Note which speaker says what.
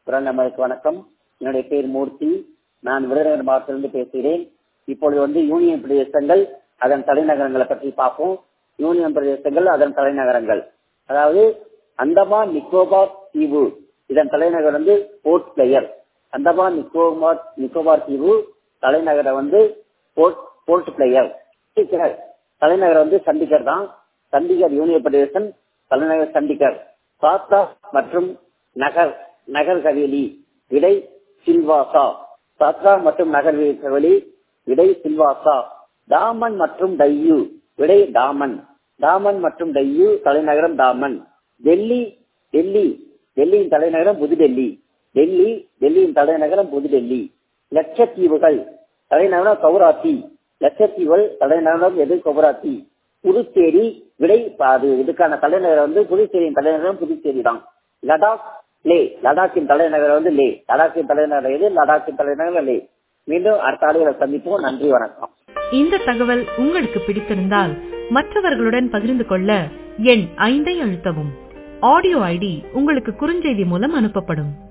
Speaker 1: குரல் நம்மளுக்கு வணக்கம் என்னுடைய பேர் மூர்த்தி நான் விருதுநகர் மாவட்டத்திலிருந்து பேசுகிறேன் இப்பொழுது வந்து யூனியன் பிரதேசங்கள் அதன் தலைநகரங்களை பற்றி பார்ப்போம் யூனியன் பிரதேசங்கள் அதன் தலைநகரங்கள் அதாவது அந்தமான் நிக்கோபார் தீவு இதன் தலைநகர் வந்து போர்ட் பிளேயர் அந்தமான் நிக்கோபார் நிக்கோபார் தீவு தலைநகரம் வந்து போர்ட் போர்ட் பிளேயர் தலைநகர் வந்து சண்டிகர் தான் சண்டிகர் யூனியன் பிரதேசம் தலைநகர் சண்டிகர் சாத்தா மற்றும் நகர் நகர் ஹவேலி விடை சில்வாசா சாத்ரா மற்றும் நகர் ஹவேலி விடை சில்வாசா டாமன் மற்றும் டையூ விடை டாமன் டாமன் மற்றும் டையூ தலைநகரம் டாமன் டெல்லி டெல்லி டெல்லியின் தலைநகரம் புதுடெல்லி டெல்லி டெல்லியின் தலைநகரம் புதுடெல்லி லட்சத்தீவுகள் தலைநகரம் கவுராத்தி லட்சத்தீவுகள் தலைநகரம் எது கவுராத்தி புதுச்சேரி விடை அது இதுக்கான தலைநகரம் வந்து புதுச்சேரியின் தலைநகரம் புதுச்சேரி தான் லடாக் லே லடாக்கின் தலைநகரம் வந்து லே லடாக்கின் தலைநகரம் எது லடாக்கின் தலைநகரம் லே மீண்டும் அடுத்த ஆளுகளை சந்திப்போம் நன்றி வணக்கம்
Speaker 2: இந்த தகவல் உங்களுக்கு பிடித்திருந்தால் மற்றவர்களுடன் பகிர்ந்து கொள்ள எண் ஐந்தை அழுத்தவும் ஆடியோ ஐடி உங்களுக்கு குறுஞ்செய்தி மூலம் அனுப்பப்படும்